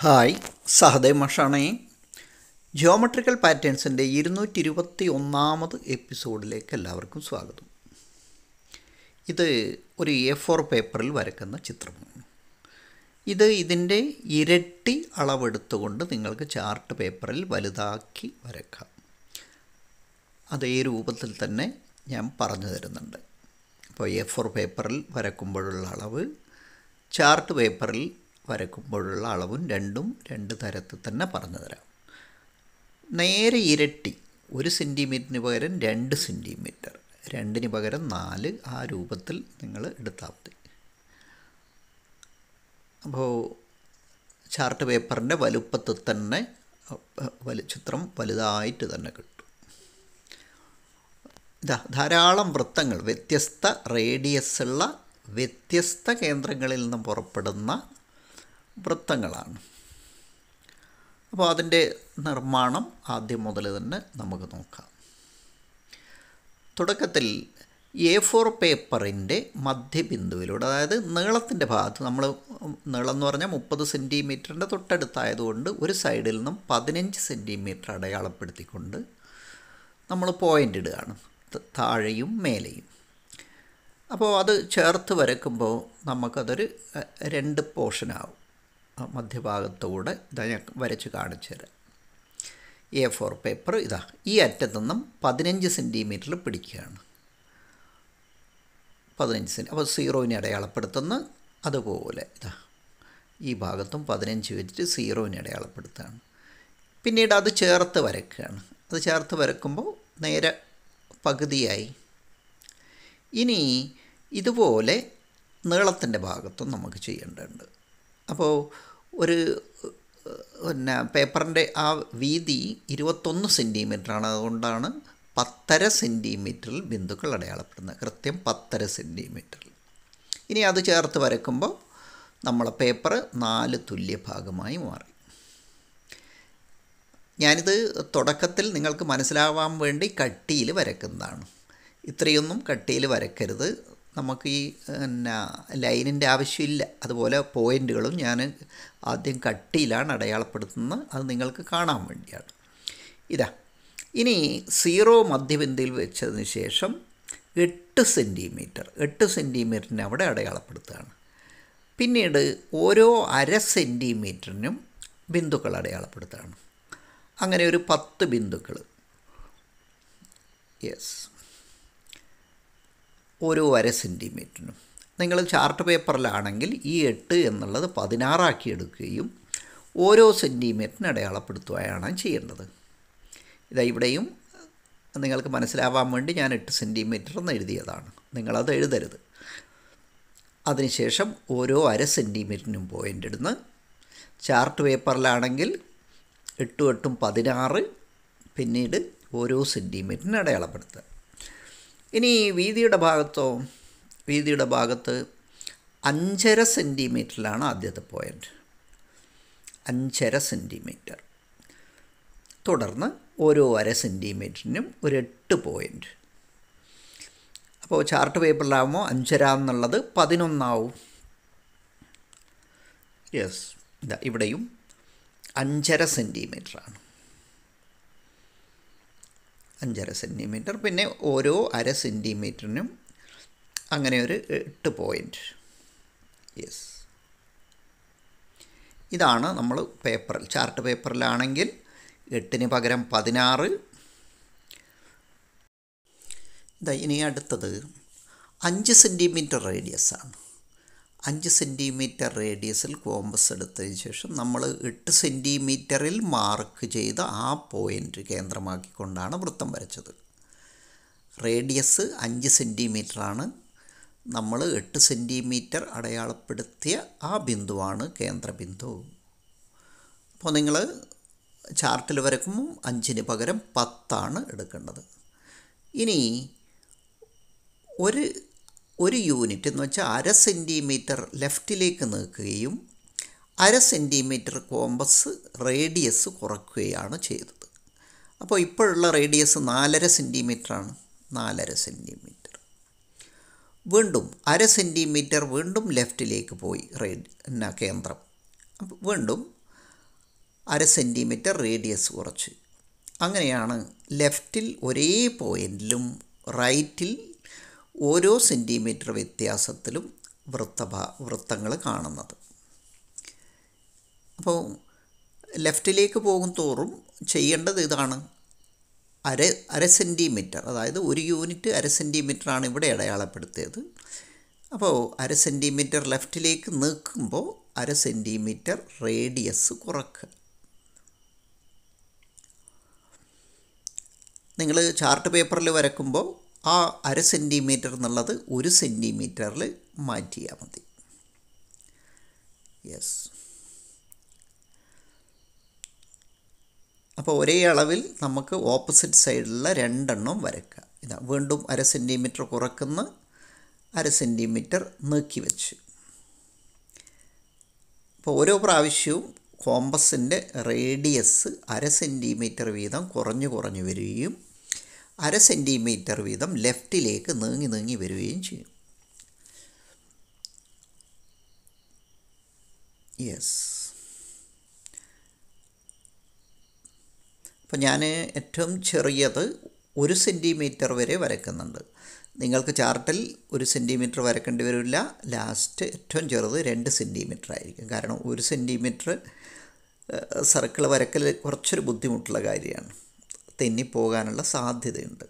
hi Sahadev മഷാണേ geometrical പാറ്റേൺസിൻ്റെ ഇരുന്നൂറ്റി ഇരുപത്തി ഒന്നാമത് എപ്പിസോഡിലേക്ക് എല്ലാവർക്കും സ്വാഗതം ഇത് ഒരു എ ഫോർ പേപ്പറിൽ വരയ്ക്കുന്ന ചിത്രമാണ് ഇത് ഇതിൻ്റെ ഇരട്ടി അളവെടുത്തുകൊണ്ട് നിങ്ങൾക്ക് ചാർട്ട് പേപ്പറിൽ വലുതാക്കി വരയ്ക്കാം അതേ രൂപത്തിൽ തന്നെ ഞാൻ പറഞ്ഞു തരുന്നുണ്ട് അപ്പോൾ എ ഫോർ പേപ്പറിൽ വരക്കുമ്പോഴുള്ള അളവ് ചാർട്ട് പേപ്പറിൽ വരക്കുമ്പോഴുള്ള അളവും രണ്ടും രണ്ട് തരത്തിൽ തന്നെ പറഞ്ഞു തരാം നേരെ ഇരട്ടി ഒരു സെൻറ്റിമീറ്ററിന് പകരം രണ്ട് സെൻറ്റിമീറ്റർ രണ്ടിന് പകരം നാല് ആ രൂപത്തിൽ നിങ്ങൾ എടുത്താൽ മതി അപ്പോൾ ചാർട്ട് പേപ്പറിൻ്റെ വലുപ്പത്തിൽ തന്നെ വലി ചിത്രം വലുതായിട്ട് തന്നെ കിട്ടും ഇതാ ധാരാളം വൃത്തങ്ങൾ വ്യത്യസ്ത റേഡിയസുള്ള വ്യത്യസ്ത കേന്ദ്രങ്ങളിൽ നിന്നും പുറപ്പെടുന്ന വൃത്തങ്ങളാണ് അപ്പോൾ അതിൻ്റെ നിർമ്മാണം ആദ്യം മുതൽ തന്നെ നമുക്ക് നോക്കാം തുടക്കത്തിൽ എ ഫോർ പേപ്പറിൻ്റെ മധ്യബിന്ദുവിലൂടെ അതായത് നീളത്തിൻ്റെ ഭാഗത്ത് നമ്മൾ നീളം എന്ന് പറഞ്ഞാൽ മുപ്പത് സെൻറ്റിമീറ്ററിൻ്റെ തൊട്ടടുത്തായതുകൊണ്ട് ഒരു സൈഡിൽ നിന്നും പതിനഞ്ച് സെൻറ്റിമീറ്റർ അടയാളപ്പെടുത്തിക്കൊണ്ട് നമ്മൾ പോയിൻ്റ് ഇടുകയാണ് താഴെയും മേലെയും അപ്പോൾ അത് ചേർത്ത് വരയ്ക്കുമ്പോൾ നമുക്കതൊരു രണ്ട് പോർഷനാവും മധ്യഭാഗത്തൂടെ ഇതാ ഞാൻ വരച്ച് കാണിച്ചു തരാം എ ഫോർ പേപ്പർ ഇതാ ഈ അറ്റത്തു നിന്നും പതിനഞ്ച് സെൻറ്റിമീറ്ററിൽ പിടിക്കുകയാണ് പതിനഞ്ച് സെൻറ്റി അപ്പോൾ സീറോവിനെ അടയാളപ്പെടുത്തുന്ന അതുപോലെ ഇതാ ഈ ഭാഗത്തും പതിനഞ്ച് വെച്ചിട്ട് സീറോവിനെ അടയാളപ്പെടുത്തുകയാണ് പിന്നീട് അത് ചേർത്ത് വരയ്ക്കുകയാണ് അത് ചേർത്ത് വരക്കുമ്പോൾ നേരെ പകുതിയായി ഇനി ഇതുപോലെ നീളത്തിൻ്റെ ഭാഗത്തും നമുക്ക് ചെയ്യേണ്ടതുണ്ട് അപ്പോൾ ഒരു പിന്നെ പേപ്പറിൻ്റെ ആ വീതി ഇരുപത്തൊന്ന് സെൻറ്റിമീറ്ററാണ് അതുകൊണ്ടാണ് പത്തര സെൻറ്റിമീറ്ററിൽ ബിന്ദുക്കൾ അടയാളപ്പെടുന്നത് കൃത്യം പത്തര സെൻറ്റിമീറ്ററിൽ ഇനി അത് ചേർത്ത് വരയ്ക്കുമ്പോൾ നമ്മളെ പേപ്പർ നാല് തുല്യ ഭാഗമായി മാറി ഞാനിത് തുടക്കത്തിൽ നിങ്ങൾക്ക് മനസ്സിലാവാൻ വേണ്ടി കട്ടിയിൽ വരക്കുന്നതാണ് ഇത്രയൊന്നും കട്ടിയിൽ വരക്കരുത് നമുക്ക് ഈ പിന്നെ ലൈനിൻ്റെ ആവശ്യമില്ല അതുപോലെ പോയിൻ്റുകളും ഞാൻ ആദ്യം കട്ടിയിലാണ് അടയാളപ്പെടുത്തുന്നത് അത് നിങ്ങൾക്ക് കാണാൻ വേണ്ടിയാണ് ഇതാ ഇനി സീറോ മധ്യബിന്ദുവിൽ വെച്ചതിന് ശേഷം എട്ട് സെൻറ്റിമീറ്റർ എട്ട് സെൻറ്റിമീറ്ററിന് അവിടെ അടയാളപ്പെടുത്തുകയാണ് പിന്നീട് ഓരോ അര സെൻറ്റിമീറ്ററിനും ബിന്ദുക്കൾ അടയാളപ്പെടുത്തുകയാണ് അങ്ങനെ ഒരു പത്ത് ബിന്ദുക്കൾ യെസ് ഓരോ അര സെൻറ്റിമീറ്ററിനും നിങ്ങൾ ചാർട്ട് പേപ്പറിലാണെങ്കിൽ ഈ എട്ട് എന്നുള്ളത് പതിനാറാക്കി എടുക്കുകയും ഓരോ സെൻറ്റിമീറ്ററിന് അടയാളപ്പെടുത്തുകയാണ് ചെയ്യേണ്ടത് ഇതാ ഇവിടെയും നിങ്ങൾക്ക് മനസ്സിലാവാൻ വേണ്ടി ഞാൻ എട്ട് സെൻറ്റിമീറ്റർ എന്ന് എഴുതിയതാണ് നിങ്ങളത് എഴുതരുത് അതിനുശേഷം ഓരോ അര സെൻറ്റിമീറ്ററിനും പോയിൻ്റ് ഇടുന്ന് ചാർട്ട് പേപ്പറിലാണെങ്കിൽ എട്ടും എട്ടും പതിനാറ് പിന്നീട് ഓരോ സെൻറ്റിമീറ്ററിന് അടയാളപ്പെടുത്തുക ഇനി വീതിയുടെ ഭാഗത്തോ വീതിയുടെ ഭാഗത്ത് അഞ്ചര സെൻറ്റിമീറ്ററിലാണ് ആദ്യത്തെ പോയിൻ്റ് അഞ്ചര സെൻറ്റിമീറ്റർ തുടർന്ന് ഓരോ അര സെൻറ്റിമീറ്ററിനും ഒരു എട്ട് പോയിൻ്റ് അപ്പോൾ ചാർട്ട് പേപ്പറിലാകുമ്പോൾ അഞ്ചര എന്നുള്ളത് പതിനൊന്നാവും യെസ് ഇതാ ഇവിടെയും അഞ്ചര സെൻറ്റിമീറ്ററാണ് അഞ്ചര സെൻറ്റിമീറ്റർ പിന്നെ ഓരോ അര സെൻറ്റിമീറ്ററിനും അങ്ങനെ ഒരു എട്ട് പോയിൻ്റ് യെസ് ഇതാണ് നമ്മൾ പേപ്പറിൽ ചാർട്ട് പേപ്പറിലാണെങ്കിൽ എട്ടിന് പകരം പതിനാറ് ഇതാ ഇനി അടുത്തത് അഞ്ച് സെൻറ്റിമീറ്റർ റേഡിയസാണ് അഞ്ച് സെൻറ്റിമീറ്റർ റേഡിയസിൽ കോമ്പസ് എടുത്തതിന് ശേഷം നമ്മൾ എട്ട് സെൻറ്റിമീറ്ററിൽ മാർക്ക് ചെയ്ത ആ പോയിൻ്റ് കേന്ദ്രമാക്കിക്കൊണ്ടാണ് വൃത്തം വരച്ചത് റേഡിയസ് അഞ്ച് സെൻറ്റിമീറ്ററാണ് നമ്മൾ എട്ട് സെൻറ്റിമീറ്റർ അടയാളപ്പെടുത്തിയ ആ ബിന്ദുവാണ് കേന്ദ്രബിന്ദു അപ്പോൾ നിങ്ങൾ ചാർട്ടിൽ വരക്കുമ്പോൾ അഞ്ചിന് പകരം പത്താണ് എടുക്കേണ്ടത് ഇനി ഒരു ഒരു യൂണിറ്റ് എന്ന് വെച്ചാൽ അര സെൻറ്റിമീറ്റർ ലെഫ്റ്റിലേക്ക് നീക്കുകയും അര സെൻറ്റിമീറ്റർ കോമ്പസ് റേഡിയസ് കുറയ്ക്കുകയാണ് ചെയ്തത് അപ്പോൾ ഇപ്പോഴുള്ള റേഡിയസ് നാലര സെൻറ്റിമീറ്ററാണ് നാലര സെൻറ്റിമീറ്റർ വീണ്ടും അര സെൻറ്റിമീറ്റർ വീണ്ടും ലെഫ്റ്റിലേക്ക് പോയി റേഡ് എന്നാ കേന്ദ്രം അപ്പോൾ വീണ്ടും അര സെൻറ്റിമീറ്റർ റേഡിയസ് കുറച്ച് അങ്ങനെയാണ് ലെഫ്റ്റിൽ ഒരേ പോയിൻറ്റിലും റൈറ്റിൽ ഓരോ സെൻറ്റിമീറ്റർ വ്യത്യാസത്തിലും വൃത്തഭാ വൃത്തങ്ങൾ കാണുന്നത് അപ്പോൾ ലെഫ്റ്റിലേക്ക് പോകും തോറും ചെയ്യേണ്ടത് ഇതാണ് അര അര സെൻറ്റിമീറ്റർ അതായത് ഒരു യൂണിറ്റ് അര സെൻറ്റിമീറ്ററാണ് ഇവിടെ അടയാളപ്പെടുത്തിയത് അപ്പോൾ അര സെൻറ്റിമീറ്റർ ലെഫ്റ്റിലേക്ക് നീക്കുമ്പോൾ അര സെൻറ്റിമീറ്റർ റേഡിയസ് കുറക്കുക നിങ്ങൾ ചാർട്ട് പേപ്പറിൽ വരക്കുമ്പോൾ ആ അര സെൻറ്റിമീറ്റർ എന്നുള്ളത് ഒരു സെൻറ്റിമീറ്ററിൽ മാറ്റിയാൽ മതി യെസ് അപ്പോൾ ഒരേ അളവിൽ നമുക്ക് ഓപ്പോസിറ്റ് സൈഡിലുള്ള രണ്ടെണ്ണം വരയ്ക്കാം ഇതാ വീണ്ടും അര സെൻറ്റിമീറ്റർ കുറക്കുന്ന അര സെൻറ്റിമീറ്റർ നീക്കി വെച്ച് അപ്പോൾ ഓരോ പ്രാവശ്യവും കോമ്പസിൻ്റെ റേഡിയസ് അര സെൻറ്റിമീറ്റർ വീതം കുറഞ്ഞു കുറഞ്ഞു വരികയും അര സെൻറ്റിമീറ്റർ വീതം ലെഫ്റ്റിലേക്ക് നീങ്ങി നീങ്ങി വരികയും ചെയ്യും യെസ് അപ്പോൾ ഞാൻ ഏറ്റവും ചെറിയത് ഒരു സെൻറ്റിമീറ്റർ വരെ വരയ്ക്കുന്നുണ്ട് നിങ്ങൾക്ക് ചാർട്ടിൽ ഒരു സെൻറ്റിമീറ്റർ വരക്കേണ്ടി വരില്ല ലാസ്റ്റ് ഏറ്റവും ചെറുത് രണ്ട് സെൻറ്റിമീറ്റർ ആയിരിക്കും കാരണം ഒരു സെൻറ്റിമീറ്റർ സർക്കിൾ വരക്കൽ കുറച്ചൊരു ബുദ്ധിമുട്ടുള്ള കാര്യമാണ് തെന്നിപ്പോകാനുള്ള സാധ്യതയുണ്ട്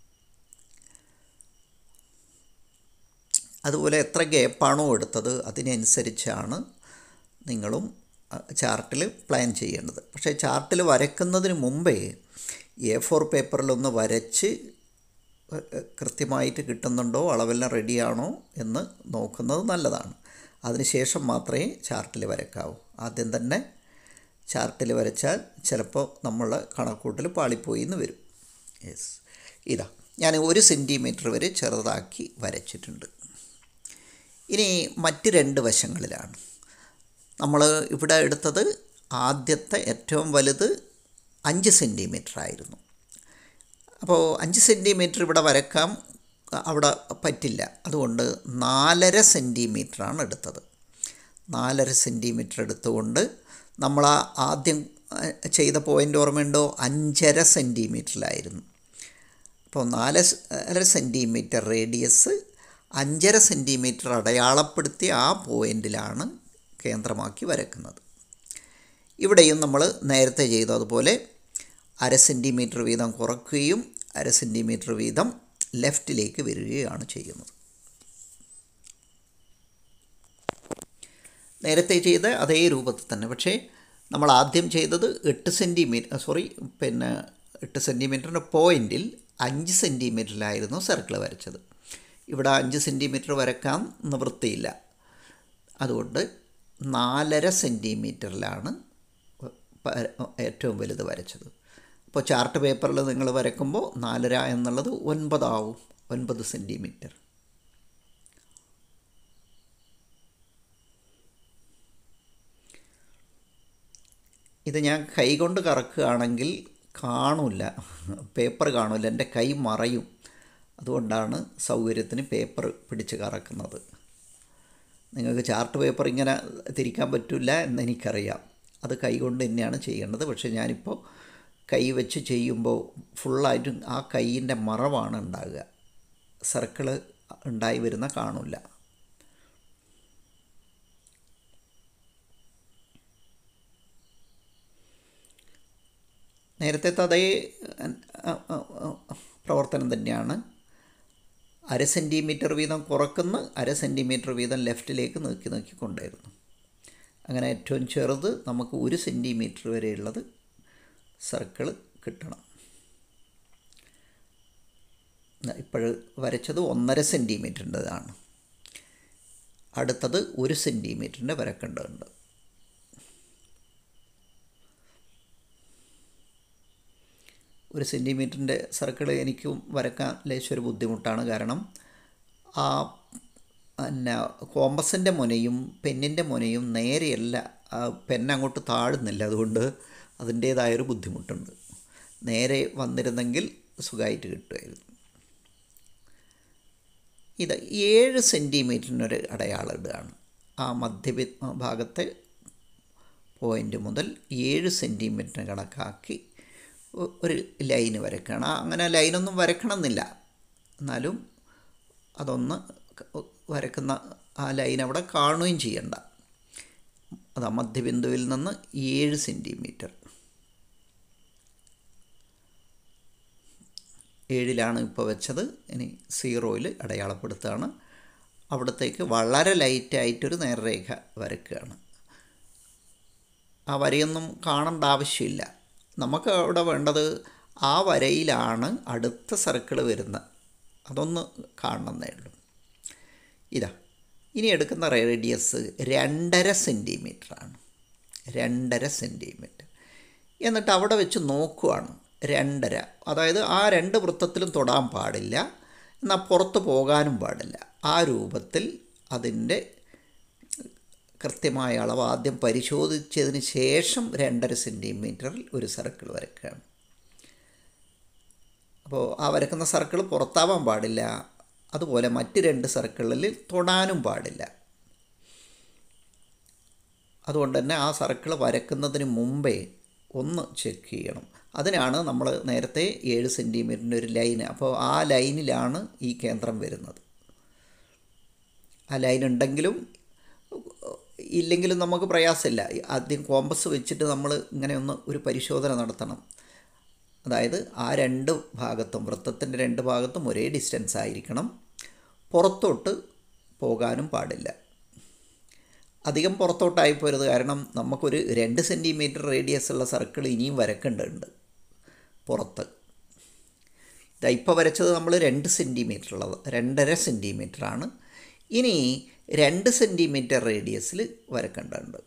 അതുപോലെ എത്ര ഗ്യാപ്പാണോ എടുത്തത് അതിനനുസരിച്ചാണ് നിങ്ങളും ചാർട്ടിൽ പ്ലാൻ ചെയ്യേണ്ടത് പക്ഷേ ചാർട്ടിൽ വരയ്ക്കുന്നതിന് മുമ്പേ എ ഫോർ പേപ്പറിലൊന്ന് വരച്ച് കൃത്യമായിട്ട് കിട്ടുന്നുണ്ടോ അളവെല്ലാം റെഡിയാണോ എന്ന് നോക്കുന്നത് നല്ലതാണ് അതിനുശേഷം മാത്രമേ ചാർട്ടിൽ വരയ്ക്കാവൂ ആദ്യം തന്നെ ചാർട്ടിൽ വരച്ചാൽ ചിലപ്പോൾ നമ്മൾ കണക്കൂട്ടിൽ പാളിപ്പോയി എന്ന് വരും യെസ് ഇതാ ഞാൻ ഒരു സെൻറ്റിമീറ്റർ വരെ ചെറുതാക്കി വരച്ചിട്ടുണ്ട് ഇനി മറ്റ് രണ്ട് വശങ്ങളിലാണ് നമ്മൾ ഇവിടെ എടുത്തത് ആദ്യത്തെ ഏറ്റവും വലുത് അഞ്ച് സെൻറ്റിമീറ്റർ ആയിരുന്നു അപ്പോൾ അഞ്ച് സെൻറ്റിമീറ്റർ ഇവിടെ വരക്കാം അവിടെ പറ്റില്ല അതുകൊണ്ട് നാലര സെൻറ്റിമീറ്ററാണ് എടുത്തത് നാലര സെൻറ്റിമീറ്റർ എടുത്തുകൊണ്ട് നമ്മൾ ആ ആദ്യം ചെയ്ത പോയിൻ്റ് ഓർമ്മയുണ്ടോ അഞ്ചര സെൻറ്റിമീറ്ററിലായിരുന്നു അപ്പോൾ നാല് അര സെൻറ്റിമീറ്റർ റേഡിയസ് അഞ്ചര സെൻറ്റിമീറ്റർ അടയാളപ്പെടുത്തിയ ആ പോയിൻ്റിലാണ് കേന്ദ്രമാക്കി വരക്കുന്നത് ഇവിടെയും നമ്മൾ നേരത്തെ ചെയ്തതുപോലെ അര സെൻറ്റിമീറ്റർ വീതം കുറയ്ക്കുകയും അര സെൻറ്റിമീറ്റർ വീതം ലെഫ്റ്റിലേക്ക് വരികയാണ് ചെയ്യുന്നത് നേരത്തെ ചെയ്ത അതേ രൂപത്തിൽ തന്നെ പക്ഷേ നമ്മൾ ആദ്യം ചെയ്തത് എട്ട് സെൻറ്റിമീറ്റർ സോറി പിന്നെ എട്ട് സെൻറ്റിമീറ്ററിൻ്റെ പോയിൻറ്റിൽ അഞ്ച് സെൻറ്റിമീറ്ററിലായിരുന്നു സർക്കിൾ വരച്ചത് ഇവിടെ അഞ്ച് സെൻറ്റിമീറ്റർ വരക്കാൻ നിവൃത്തിയില്ല അതുകൊണ്ട് നാലര സെൻറ്റിമീറ്ററിലാണ് ഏറ്റവും വലുത് വരച്ചത് അപ്പോൾ ചാർട്ട് പേപ്പറിൽ നിങ്ങൾ വരയ്ക്കുമ്പോൾ നാലര എന്നുള്ളത് ഒൻപതാവും ഒൻപത് സെൻറ്റിമീറ്റർ ഇത് ഞാൻ കൈ കൊണ്ട് കറക്കുകയാണെങ്കിൽ കാണില്ല പേപ്പർ കാണില്ല എൻ്റെ കൈ മറയും അതുകൊണ്ടാണ് സൗകര്യത്തിന് പേപ്പർ പിടിച്ച് കറക്കുന്നത് നിങ്ങൾക്ക് ചാർട്ട് പേപ്പർ ഇങ്ങനെ തിരിക്കാൻ പറ്റില്ല എന്ന് എനിക്കറിയാം അത് കൈ കൊണ്ട് തന്നെയാണ് ചെയ്യേണ്ടത് പക്ഷേ ഞാനിപ്പോൾ കൈ വെച്ച് ചെയ്യുമ്പോൾ ഫുള്ളായിട്ടും ആ കൈയിൻ്റെ മറവാണ് ഉണ്ടാകുക സർക്കിള് ഉണ്ടായി വരുന്ന കാണില്ല നേരത്തെ അതേ പ്രവർത്തനം തന്നെയാണ് അര സെൻറ്റിമീറ്റർ വീതം കുറക്കുന്ന അര സെൻറ്റിമീറ്റർ വീതം ലെഫ്റ്റിലേക്ക് നീക്കി നീക്കി കൊണ്ടായിരുന്നു അങ്ങനെ ഏറ്റവും ചെറുത് നമുക്ക് ഒരു സെൻറ്റിമീറ്റർ വരെയുള്ളത് സർക്കിൾ കിട്ടണം ഇപ്പോൾ വരച്ചത് ഒന്നര സെൻറ്റിമീറ്ററിൻ്റെതാണ് അടുത്തത് ഒരു സെൻറ്റിമീറ്ററിൻ്റെ വരക്കേണ്ടതുണ്ട് ഒരു സെൻറ്റിമീറ്ററിൻ്റെ സർക്കിൾ എനിക്കും വരക്കാൻ ലേശൊരു ബുദ്ധിമുട്ടാണ് കാരണം ആ പിന്നെ കോമ്പസിൻ്റെ മുനയും പെന്നിൻ്റെ മുനയും നേരെയല്ല പെൻ അങ്ങോട്ട് താഴുന്നില്ല അതുകൊണ്ട് അതിൻ്റേതായൊരു ബുദ്ധിമുട്ടുണ്ട് നേരെ വന്നിരുന്നെങ്കിൽ സുഖമായിട്ട് കിട്ടുമായിരുന്നു ഇത് ഏഴ് സെൻറ്റിമീറ്ററിനൊരു അടയാളം ഇടുകയാണ് ആ മധ്യ ഭാഗത്തെ പോയിൻ്റ് മുതൽ ഏഴ് സെൻറ്റിമീറ്റർ കണക്കാക്കി ഒ- ഒരു ലൈന് വരയ്ക്കണം ആ, അങ്ങനെ ലൈനൊന്നും വരക്കണമെന്നില്ല എന്നാലും അതൊന്ന് ക- വരക്കുന്ന ആ ലൈൻ അവിടെ കാണുകയും ചെയ്യണ്ട അതാ മധ്യബിന്ദുവിൽ നിന്ന് ഏഴ് സെൻറ്റിമീറ്റർ ഏഴിലാണ് ഇപ്പോൾ വെച്ചത് ഇനി സീറോയിൽ അടയാളപ്പെടുത്തുകയാണ് അവിടത്തേക്ക് വളരെ ലൈറ്റായിട്ടൊരു നേർരേഖ വരയ്ക്കുകയാണ് ആ വരയൊന്നും കാണേണ്ട ആവശ്യമില്ല നമുക്ക് അവിടെ വേണ്ടത് ആ വരയിലാണ് അടുത്ത സർക്കിൾ വരുന്നത് അതൊന്ന് കാണണമെന്നേ ഉള്ളൂ ഇതാ ഇനി എടുക്കുന്ന റേഡിയസ് രണ്ടര സെൻറ്റിമീറ്ററാണ് രണ്ടര സെൻറ്റിമീറ്റർ എന്നിട്ട് അവിടെ വെച്ച് നോക്കുവാണ് രണ്ടര അതായത് ആ രണ്ട് വൃത്തത്തിലും തൊടാൻ പാടില്ല എന്നാൽ പുറത്ത് പോകാനും പാടില്ല ആ രൂപത്തിൽ അതിൻ്റെ കൃത്യമായ അളവ് ആദ്യം പരിശോധിച്ചതിന് ശേഷം രണ്ടര സെൻറ്റിമീറ്ററിൽ ഒരു സർക്കിൾ വരയ്ക്കുകയാണ് അപ്പോൾ ആ വരക്കുന്ന സർക്കിൾ പുറത്താവാൻ പാടില്ല അതുപോലെ മറ്റ് രണ്ട് സർക്കിളിൽ തൊടാനും പാടില്ല അതുകൊണ്ട് തന്നെ ആ സർക്കിൾ വരക്കുന്നതിന് മുമ്പേ ഒന്ന് ചെക്ക് ചെയ്യണം അതിനാണ് നമ്മൾ നേരത്തെ ഏഴ് സെൻറ്റിമീറ്ററിൻ്റെ ഒരു ലൈൻ അപ്പോൾ ആ ലൈനിലാണ് ഈ കേന്ദ്രം വരുന്നത് ആ ലൈൻ ഉണ്ടെങ്കിലും ഇല്ലെങ്കിലും നമുക്ക് പ്രയാസമില്ല ആദ്യം കോമ്പസ് വെച്ചിട്ട് നമ്മൾ ഇങ്ങനെ ഒന്ന് ഒരു പരിശോധന നടത്തണം അതായത് ആ രണ്ട് ഭാഗത്തും വൃത്തത്തിൻ്റെ രണ്ട് ഭാഗത്തും ഒരേ ഡിസ്റ്റൻസ് ആയിരിക്കണം പുറത്തോട്ട് പോകാനും പാടില്ല അധികം പുറത്തോട്ടായി പോരുത് കാരണം നമുക്കൊരു രണ്ട് സെൻറ്റിമീറ്റർ റേഡിയസ് ഉള്ള സർക്കിൾ ഇനിയും വരക്കേണ്ടതുണ്ട് പുറത്ത് ഇതാ ഇപ്പോൾ വരച്ചത് നമ്മൾ രണ്ട് സെൻറ്റിമീറ്റർ ഉള്ളത് രണ്ടര സെൻറ്റിമീറ്ററാണ് ഇനി രണ്ട് സെൻറ്റിമീറ്റർ റേഡിയസിൽ വരക്കേണ്ടതുണ്ട്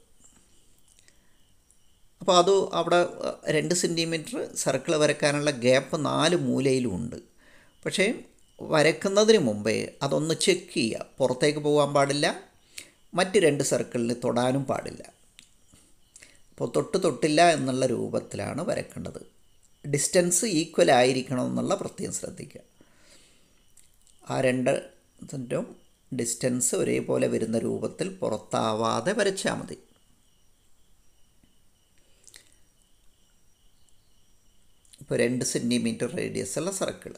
അപ്പോൾ അത് അവിടെ അഹ്, രണ്ട് സെൻറ്റിമീറ്റർ സർക്കിൾ വരയ്ക്കാനുള്ള ഗ്യാപ്പ് നാല് മൂലയിലും ഉണ്ട് പക്ഷേ വരക്കുന്നതിന് മുമ്പേ അതൊന്ന് ചെക്ക് ചെയ്യുക പുറത്തേക്ക് പോകാൻ പാടില്ല മറ്റ് രണ്ട് സർക്കിളിൽ തൊടാനും പാടില്ല അപ്പോൾ തൊട്ട് തൊട്ടില്ല എന്നുള്ള രൂപത്തിലാണ് വരക്കേണ്ടത് ഡിസ്റ്റൻസ് ഈക്വൽ ആയിരിക്കണം എന്നുള്ള പ്രത്യേകം ശ്രദ്ധിക്കുക ആ രണ്ട് ഇതിൻ്റെയും ഡിസ്റ്റൻസ് ഒരേപോലെ വരുന്ന രൂപത്തിൽ പുറത്താവാതെ വരച്ചാൽ മതി ഇപ്പോൾ രണ്ട് സെൻറ്റിമീറ്റർ റേഡിയസ് ഉള്ള സർക്കിൾ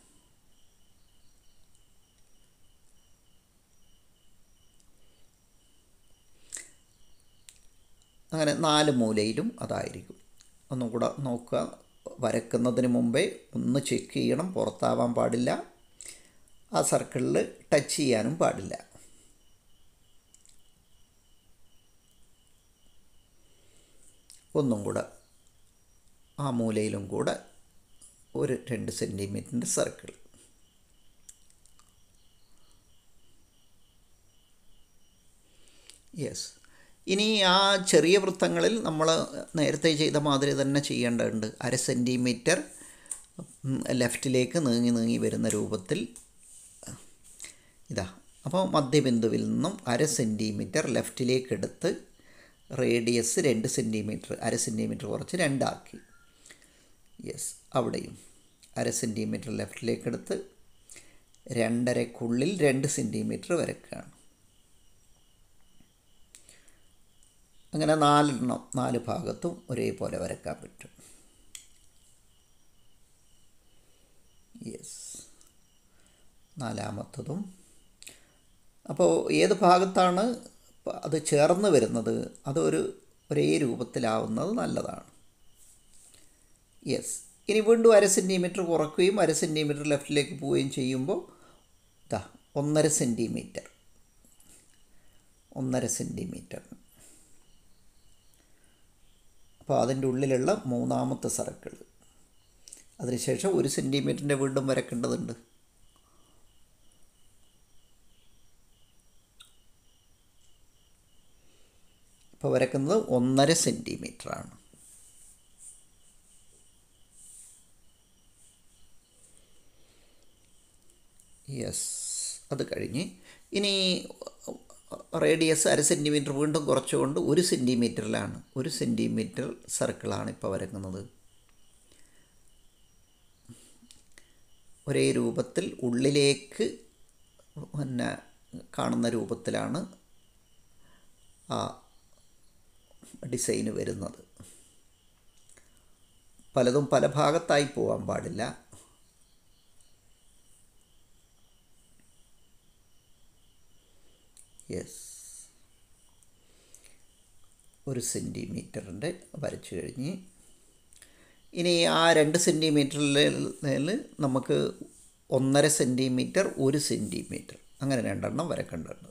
അങ്ങനെ നാല് മൂലയിലും അതായിരിക്കും ഒന്നും കൂടെ നോക്കുക വരക്കുന്നതിന് മുമ്പേ ഒന്ന് ചെക്ക് ചെയ്യണം പുറത്താവാൻ പാടില്ല ആ സർക്കിളിൽ ടച്ച് ചെയ്യാനും പാടില്ല ഒന്നും കൂടെ ആ മൂലയിലും കൂടെ ഒരു രണ്ട് സെൻറ്റിമീറ്ററിൻ്റെ സർക്കിൾ യെസ് ഇനി ആ ചെറിയ വൃത്തങ്ങളിൽ നമ്മൾ നേരത്തെ ചെയ്ത മാതിരി തന്നെ ചെയ്യേണ്ടതുണ്ട് അര സെൻറ്റിമീറ്റർ ലെഫ്റ്റിലേക്ക് നീങ്ങി നീങ്ങി വരുന്ന രൂപത്തിൽ ഇതാ അപ്പോൾ മധ്യബിന്ദുവിൽ നിന്നും അര സെൻറ്റിമീറ്റർ ലെഫ്റ്റിലേക്ക് എടുത്ത് റേഡിയസ് രണ്ട് സെൻറ്റിമീറ്റർ അര സെൻറ്റിമീറ്റർ കുറച്ച് രണ്ടാക്കി യെസ് അവിടെയും അര സെൻറ്റിമീറ്റർ ലെഫ്റ്റിലേക്ക് എടുത്ത് രണ്ടരക്കുള്ളിൽ രണ്ട് സെൻറ്റിമീറ്റർ വരയ്ക്കുകയാണ് അങ്ങനെ നാലെണ്ണം നാല് ഭാഗത്തും ഒരേപോലെ വരയ്ക്കാൻ പറ്റും യെസ് നാലാമത്തതും അപ്പോൾ ഏത് ഭാഗത്താണ് പ- അത് ചേർന്ന് വരുന്നത് അതൊരു ഒരേ രൂപത്തിലാവുന്നത് നല്ലതാണ് യെസ് ഇനി വീണ്ടും അര സെൻറ്റിമീറ്റർ കുറയ്ക്കുകയും അര സെൻറ്റിമീറ്റർ ലെഫ്റ്റിലേക്ക് പോവുകയും ചെയ്യുമ്പോൾ ഇതാ ഒന്നര സെൻറ്റിമീറ്റർ ഒന്നര സെൻറ്റിമീറ്റർ അപ്പോൾ അതിൻ്റെ ഉള്ളിലുള്ള മൂന്നാമത്തെ സർക്കിൾ അതിനുശേഷം ഒരു സെൻറ്റിമീറ്ററിൻ്റെ വീണ്ടും വരക്കേണ്ടതുണ്ട് ഇപ്പോൾ വരക്കുന്നത് ഒന്നര സെൻറ്റിമീറ്ററാണ് യെസ് അത് കഴിഞ്ഞ് ഇനി റേഡിയസ് അര സെൻറ്റിമീറ്റർ വീണ്ടും കുറച്ചുകൊണ്ട് ഒരു സെൻറ്റിമീറ്ററിലാണ് ഒരു സെൻറ്റിമീറ്റർ സർക്കിളാണ് ഇപ്പോൾ വരക്കുന്നത് ഒരേ രൂപത്തിൽ ഉള്ളിലേക്ക് പിന്നെ കാണുന്ന രൂപത്തിലാണ് ആ ഡിസൈന് വരുന്നത് പലതും പല ഭാഗത്തായി പോകാൻ പാടില്ല യെസ് ഒരു സെൻറ്റിമീറ്ററിൻ്റെ വരച്ചു കഴിഞ്ഞ് ഇനി ആ രണ്ട് സെൻറ്റിമീറ്ററിൽ നമുക്ക് ഒന്നര സെൻറ്റിമീറ്റർ ഒരു സെൻറ്റിമീറ്റർ അങ്ങനെ രണ്ടെണ്ണം വരക്കേണ്ടതുണ്ട്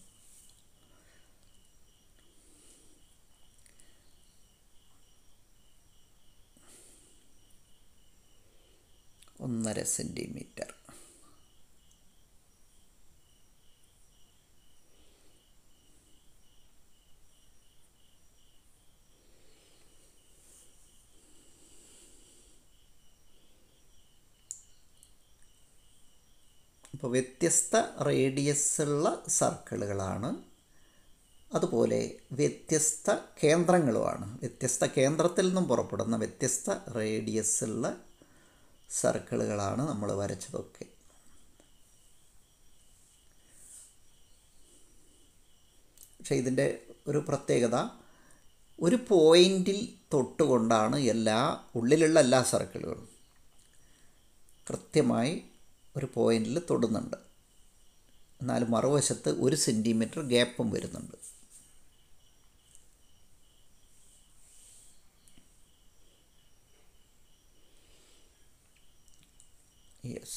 ഒന്നര സെൻറ്റിമീറ്റർ അപ്പോൾ വ്യത്യസ്ത റേഡിയസുള്ള സർക്കിളുകളാണ് അതുപോലെ വ്യത്യസ്ത കേന്ദ്രങ്ങളുമാണ് വ്യത്യസ്ത കേന്ദ്രത്തിൽ നിന്നും പുറപ്പെടുന്ന വ്യത്യസ്ത റേഡിയസുള്ള സർക്കിളുകളാണ് നമ്മൾ വരച്ചതൊക്കെ പക്ഷേ ഇതിൻ്റെ ഒരു പ്രത്യേകത ഒരു പോയിൻറ്റിൽ തൊട്ടുകൊണ്ടാണ് എല്ലാ ഉള്ളിലുള്ള എല്ലാ സർക്കിളുകളും കൃത്യമായി ഒരു പോയിന്റിൽ തൊടുന്നുണ്ട് എന്നാൽ മറുവശത്ത് ഒരു സെൻറ്റിമീറ്റർ ഗ്യാപ്പും വരുന്നുണ്ട് യെസ്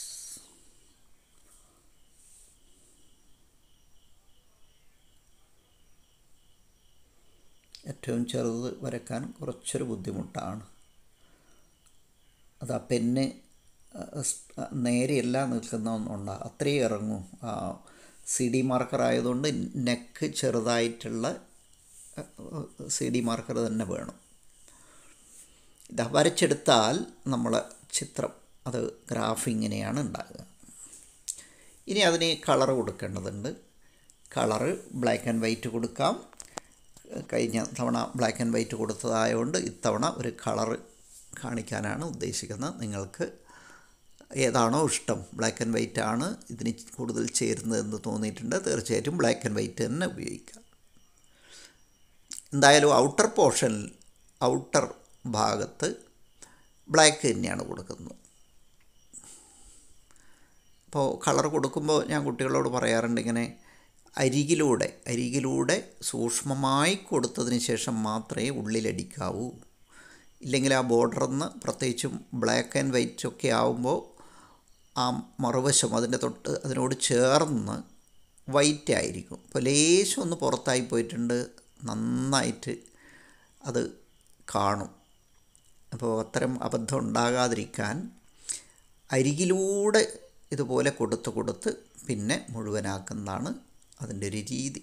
ഏറ്റവും ചെറുത് വരക്കാൻ കുറച്ചൊരു ബുദ്ധിമുട്ടാണ് അത് ആ പെന്ന് നേരെയല്ല നിൽക്കുന്ന ഒന്നുണ്ട് അത്രയും ഇറങ്ങും ആ സി ഡി മാർക്കർ ആയതുകൊണ്ട് നെക്ക് ചെറുതായിട്ടുള്ള സി ഡി മാർക്കർ തന്നെ വേണം ഇത് വരച്ചെടുത്താൽ നമ്മൾ ചിത്രം അത് ഗ്രാഫ് ഇങ്ങനെയാണ് ഉണ്ടാകുക ഇനി അതിന് കളർ കൊടുക്കേണ്ടതുണ്ട് കളറ് ബ്ലാക്ക് ആൻഡ് വൈറ്റ് കൊടുക്കാം കഴിഞ്ഞ തവണ ബ്ലാക്ക് ആൻഡ് വൈറ്റ് കൊടുത്തതായതുകൊണ്ട് ഇത്തവണ ഒരു കളറ് കാണിക്കാനാണ് ഉദ്ദേശിക്കുന്നത് നിങ്ങൾക്ക് ഏതാണോ ഇഷ്ടം ബ്ലാക്ക് ആൻഡ് വൈറ്റ് ആണ് ഇതിന് കൂടുതൽ ചേരുന്നതെന്ന് തോന്നിയിട്ടുണ്ട് തീർച്ചയായിട്ടും ബ്ലാക്ക് ആൻഡ് വൈറ്റ് തന്നെ ഉപയോഗിക്കാം എന്തായാലും ഔട്ടർ പോർഷനിൽ ഔട്ടർ ഭാഗത്ത് ബ്ലാക്ക് തന്നെയാണ് കൊടുക്കുന്നത് അപ്പോൾ കളർ കൊടുക്കുമ്പോൾ ഞാൻ കുട്ടികളോട് പറയാറുണ്ട് ഇങ്ങനെ അരികിലൂടെ അരികിലൂടെ സൂക്ഷ്മമായി കൊടുത്തതിന് ശേഷം മാത്രമേ ഉള്ളിലടിക്കാവൂ ഇല്ലെങ്കിൽ ആ ബോർഡറിന്ന് പ്രത്യേകിച്ചും ബ്ലാക്ക് ആൻഡ് വൈറ്റ് ഒക്കെ ആവുമ്പോൾ ആ മറുവശം അതിൻ്റെ തൊട്ട് അതിനോട് ചേർന്ന് വൈറ്റ് ആയിരിക്കും അപ്പോൾ ലേശം ഒന്ന് പുറത്തായി പോയിട്ടുണ്ട് നന്നായിട്ട് അത് കാണും അപ്പോൾ അത്തരം അബദ്ധം ഉണ്ടാകാതിരിക്കാൻ അരികിലൂടെ ഇതുപോലെ കൊടുത്ത് കൊടുത്ത് പിന്നെ മുഴുവനാക്കുന്നതാണ് അതിൻ്റെ ഒരു രീതി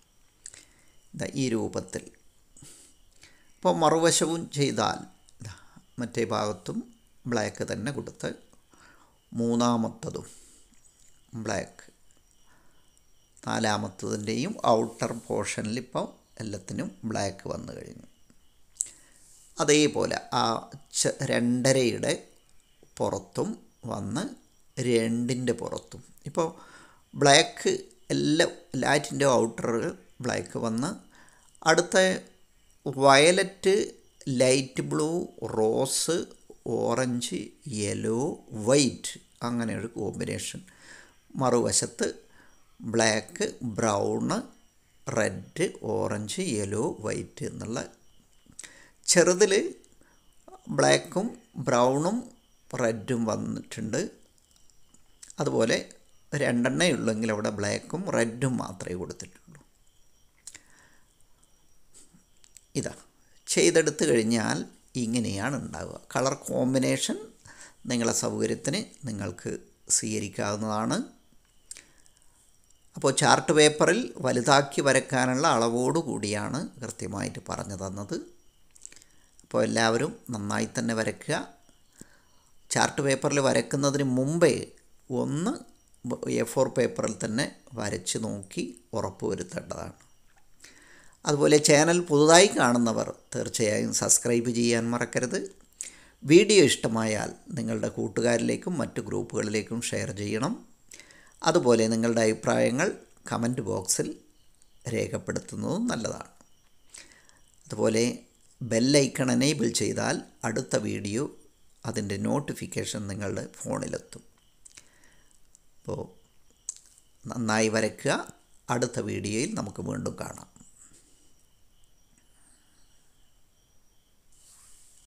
ഈ രൂപത്തിൽ അപ്പോൾ മറുവശവും ചെയ്താൽ മറ്റേ ഭാഗത്തും ബ്ലാക്ക് തന്നെ കൊടുത്ത് മൂന്നാമത്തതും ബ്ലാക്ക് നാലാമത്തതിൻ്റെയും ഔട്ടർ പോർഷനിൽ ഇപ്പോൾ എല്ലാത്തിനും ബ്ലാക്ക് വന്നു കഴിഞ്ഞു അതേപോലെ ആ ച രണ്ടരയുടെ പുറത്തും വന്ന് രണ്ടിൻ്റെ പുറത്തും ഇപ്പോൾ ബ്ലാക്ക് എല്ലാ എല്ലാറ്റിൻ്റെ ഔട്ടറുകൾ ബ്ലാക്ക് വന്ന് അടുത്ത violet light blue rose orange yellow white അങ്ങനെ ഒരു കോമ്പിനേഷൻ മറുവശത്ത് black brown red orange yellow white എന്നുള്ള ചെറുതിൽ ബ്ലാക്കും ബ്രൗണും റെഡും വന്നിട്ടുണ്ട് അതുപോലെ രണ്ടെണ്ണേ ഉള്ളെങ്കിൽ അവിടെ ബ്ലാക്കും റെഡും മാത്രമേ കൊടുത്തിട്ടുള്ളൂ ഇതാ ചെയ്തെടുത്ത് കഴിഞ്ഞാൽ ഇങ്ങനെയാണ് ഉണ്ടാവുക കളർ കോമ്പിനേഷൻ നിങ്ങളെ സൗകര്യത്തിന് നിങ്ങൾക്ക് സ്വീകരിക്കാവുന്നതാണ് അപ്പോൾ ചാർട്ട് പേപ്പറിൽ വലുതാക്കി വരയ്ക്കാനുള്ള അളവോട് കൂടിയാണ് കൃത്യമായിട്ട് പറഞ്ഞു തന്നത് അപ്പോൾ എല്ലാവരും നന്നായി തന്നെ വരയ്ക്കുക ചാർട്ട് പേപ്പറിൽ വരയ്ക്കുന്നതിന് മുമ്പേ ഒന്ന് എ ഫോർ പേപ്പറിൽ തന്നെ വരച്ച് നോക്കി ഉറപ്പ് വരുത്തേണ്ടതാണ് അതുപോലെ ചാനൽ പുതുതായി കാണുന്നവർ തീർച്ചയായും സബ്സ്ക്രൈബ് ചെയ്യാൻ മറക്കരുത് വീഡിയോ ഇഷ്ടമായാൽ നിങ്ങളുടെ കൂട്ടുകാരിലേക്കും മറ്റ് ഗ്രൂപ്പുകളിലേക്കും ഷെയർ ചെയ്യണം അതുപോലെ നിങ്ങളുടെ അഭിപ്രായങ്ങൾ കമൻറ്റ് ബോക്സിൽ രേഖപ്പെടുത്തുന്നതും നല്ലതാണ് അതുപോലെ ബെല്ലൈക്കൺ എനേബിൾ ചെയ്താൽ അടുത്ത വീഡിയോ അതിൻ്റെ നോട്ടിഫിക്കേഷൻ നിങ്ങളുടെ ഫോണിലെത്തും അപ്പോൾ നന്നായി വരയ്ക്കുക അടുത്ത വീഡിയോയിൽ നമുക്ക് വീണ്ടും കാണാം